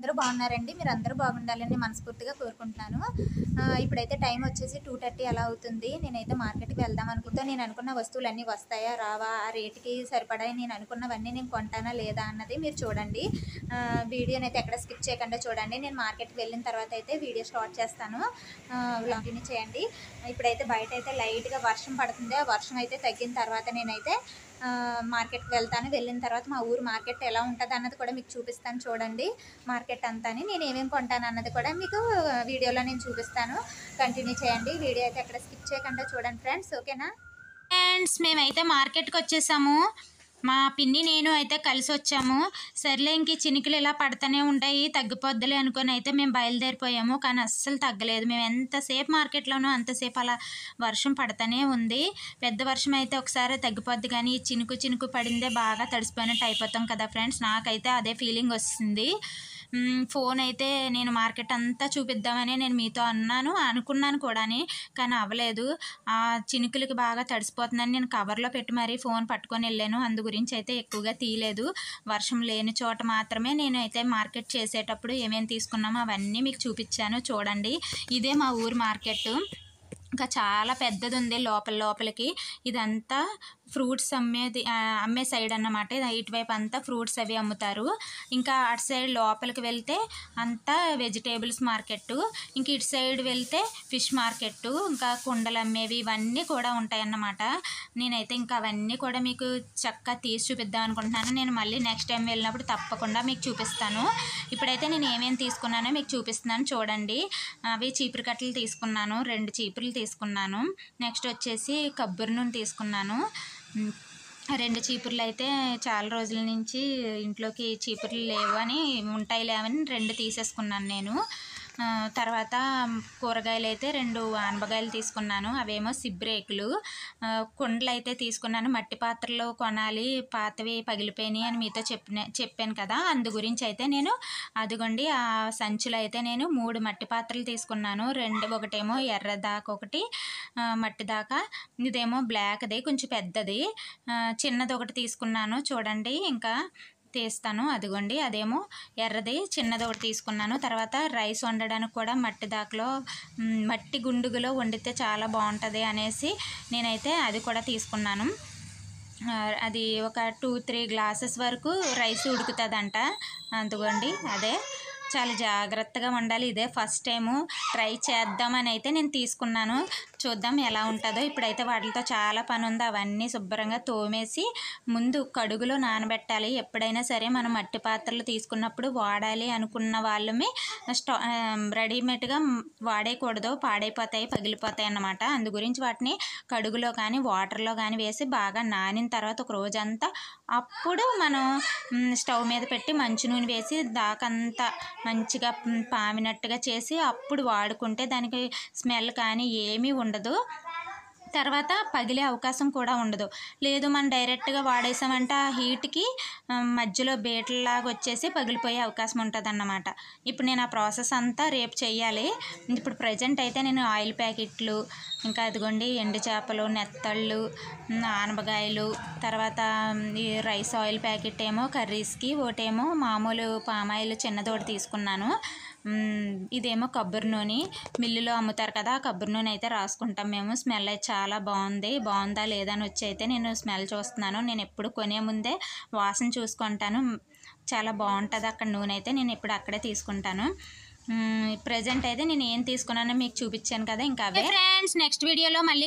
అందరూ బాగున్నారండి మీరు అందరూ బాగుండాలని మనస్ఫూర్తిగా కోరుకుంటున్నాను ఆ, ఇప్పుడైతే టైం వచ్చేసి టూ థర్టీ అలా అవుతుంది నేనైతే మార్కెట్కి వెళ్దాం అనుకుంటా నేను అనుకున్న వస్తువులు అన్నీ వస్తాయా రావా ఆ రేటుకి సరిపడా నేను అనుకున్నవన్నీ నేను కొంటానా లేదా అన్నది మీరు చూడండి ఆ, వీడియోని అయితే ఎక్కడ స్కిప్ చేయకుండా చూడండి నేను మార్కెట్కి వెళ్ళిన తర్వాత అయితే వీడియో స్టార్ట్ చేస్తాను లాగిన్ చేయండి ఇప్పుడైతే బయట అయితే లైట్గా వర్షం పడుతుంది ఆ వర్షం అయితే తగ్గిన తర్వాత నేనైతే ఆ, మార్కెట్కి వెళ్తాను వెళ్ళిన తర్వాత మా ఊరు మార్కెట్ ఎలా ఉంటుంది అన్నది కూడా మీకు చూపిస్తాను చూడండి మార్కెట్ అంతాని నేను ఏమేమి కొంటాను అన్నది కూడా మీకు వీడియోలో నేను చూపిస్తాను కంటిన్యూ చేయండి వీడియో అయితే ఎక్కడ స్కిప్ చేయకుండా చూడండి ఫ్రెండ్స్ ఓకేనా ఫ్రెండ్స్ మేమైతే మార్కెట్కి వచ్చేసాము మా పిన్ని నేను అయితే కలిసి వచ్చాము సర్లే ఇంక చినుకులు ఇలా పడుతూనే ఉంటాయి తగ్గిపోద్దులే అనుకొని అయితే మేము బయలుదేరిపోయాము కానీ అస్సలు తగ్గలేదు మేము ఎంతసేపు మార్కెట్లోనూ అంతసేపు అలా వర్షం పడుతూనే ఉంది పెద్ద వర్షం అయితే ఒకసారి తగ్గిపోద్ది కానీ ఈ చినుకు చినుకు పడిందే బాగా తడిసిపోయినట్టు అయిపోతాం కదా ఫ్రెండ్స్ నాకైతే అదే ఫీలింగ్ వస్తుంది మ్మ్, ఫోన్ అయితే నేను మార్కెట్ అంతా చూపిద్దామని నేను మీతో అన్నాను అనుకున్నాను కూడాని కానీ అవ్వలేదు ఆ చినుకులకి బాగా తడిసిపోతుందని నేను కవర్లో పెట్టి మరీ ఫోన్ పట్టుకొని వెళ్ళాను అందు గురించి అయితే ఎక్కువగా తీయలేదు వర్షం లేని చోట మాత్రమే నేను అయితే మార్కెట్ చేసేటప్పుడు ఏమేమి తీసుకున్నామో అవన్నీ మీకు చూపించాను చూడండి ఇదే మా ఊరు మార్కెట్ ఇంకా చాలా పెద్దది ఉంది లోపల లోపలికి ఇదంతా ఫ్రూట్స్ అమ్మేది ఆ, అమ్మే సైడ్ అన్నమాట ఇది ఇటువైపు అంతా ఫ్రూట్స్ అవి అమ్ముతారు ఇంకా అటు సైడ్ లోపలికి వెళ్తే అంతా వెజిటేబుల్స్ మార్కెట్ ఇంక ఇటు సైడ్ వెళ్తే ఫిష్ మార్కెట్ ఇంకా కుండలు అమ్మేవి ఇవన్నీ కూడా ఉంటాయి అన్నమాట నేనైతే ఇంకా అవన్నీ కూడా మీకు చక్కగా తీసి చూపిద్దాం అనుకుంటున్నాను నేను మళ్ళీ నెక్స్ట్ టైం వెళ్ళినప్పుడు తప్పకుండా మీకు చూపిస్తాను ఇప్పుడైతే నేను ఏమేమి తీసుకున్నానో మీకు చూపిస్తున్నాను చూడండి అవి చీపురు కట్టలు తీసుకున్నాను రెండు చీపుర్లు తీసుకున్నాను నెక్స్ట్ వచ్చేసి కొబ్బరి నూనె తీసుకున్నాను ఉమ్, రెండు చీపుర్లు అయితే చాలా రోజుల నుంచి ఇంట్లోకి చీపుర్లు లేవు అని ఉంటాయి లేవని రెండు తీసేసుకున్నాను నేను ఆ, తర్వాత కూరగాయలు అయితే రెండు ఆనపకాయలు తీసుకున్నాను అవేమో సిబ్రేకులు ఆ, కుండలు అయితే తీసుకున్నాను మట్టి పాత్రలు కొనాలి పాతవి పగిలిపోయినాయి అని మీతో చెప్పిన చెప్పాను కదా అందు గురించి అయితే నేను అదిగోండి ఆ సంచులు అయితే నేను మూడు మట్టి పాత్రలు తీసుకున్నాను రెండు ఒకటేమో ఎర్ర దాకా ఒకటి ఆ, మట్టి దాకా ఇదేమో బ్లాక్ది కొంచెం పెద్దది ఆ, చిన్నది ఒకటి తీసుకున్నాను చూడండి ఇంకా తీస్తాను అదిగోండి అదేమో ఎర్రది చిన్నది ఒకటి తీసుకున్నాను తర్వాత రైస్ వండడానికి కూడా మట్టి దాకలో మ్, మట్టి గుండుగులో వండితే చాలా బాగుంటుంది అనేసి నేనైతే అది కూడా తీసుకున్నాను ఆ, అది ఒక టూ త్రీ గ్లాసెస్ వరకు రైస్ ఉడుకుతుందంట అందుకోండి అదే చాలా జాగ్రత్తగా వండాలి ఇదే ఫస్ట్ టైము ట్రై చేద్దామని అయితే నేను తీసుకున్నాను చూద్దాం ఎలా ఉంటుందో ఇప్పుడైతే వాటితో చాలా పని ఉంది అవన్నీ శుభ్రంగా తోమేసి ముందు కడుగులో నానబెట్టాలి ఎప్పుడైనా సరే మనం మట్టి పాత్రలు తీసుకున్నప్పుడు వాడాలి అనుకున్న వాళ్ళమే స్టా ఆ, రెడీమేడ్గా వాడేయకూడదు పాడైపోతాయి పగిలిపోతాయి అన్నమాట అందు గురించి వాటిని కడుగులో కానీ వాటర్లో కానీ వేసి బాగా నానిన తర్వాత ఒక రోజంతా అప్పుడు మనం మ్, స్టవ్ మీద పెట్టి మంచి నూనె వేసి దాకంతా మంచిగా మ్, పామినట్టుగా చేసి అప్పుడు వాడుకుంటే దానికి స్మెల్ కానీ ఏమీ ఉండదు తర్వాత పగిలే అవకాశం కూడా ఉండదు లేదు మనం డైరెక్ట్గా వాడేసామంటే ఆ హీట్కి ఆ, మధ్యలో బేటలాగా వచ్చేసి పగిలిపోయే అవకాశం ఉంటుంది అన్నమాట ఇప్పుడు నేను ఆ ప్రాసెస్ అంతా రేపు చేయాలి ఇప్పుడు ప్రజెంట్ అయితే నేను ఆయిల్ ప్యాకెట్లు ఇంకా అదిగోండి ఎండు చేపలు నెత్తళ్ళు ఉమ్, ఆనపకాయలు తర్వాత ఉమ్, ఈ రైస్ ఆయిల్ ప్యాకెట్ ఏమో కర్రీస్కి ఒకటేమో మామూలు పామాయిల్ చిన్నది ఒకటి తీసుకున్నాను మ్మ్, ఇదేమో కొబ్బరి నూనె మిల్లులో అమ్ముతారు కదా ఆ కొబ్బరి నూనె అయితే రాసుకుంటాం మేము స్మెల్ అయితే చాలా బాగుంది బాగుందా లేదా అని వచ్చి అయితే నేను స్మెల్ చూస్తున్నాను నేను ఎప్పుడు కొనే ముందే వాసన చూసుకుంటాను చాలా బాగుంటుంది అక్కడ నూనె అయితే నేను ఇప్పుడు అక్కడే తీసుకుంటాను ప్రజెంట్ అయితే నేను ఏం తీసుకున్నానో మీకు చూపించాను కదా ఇంకా అవే ఫ్రెండ్స్ నెక్స్ట్ వీడియోలో మళ్ళీ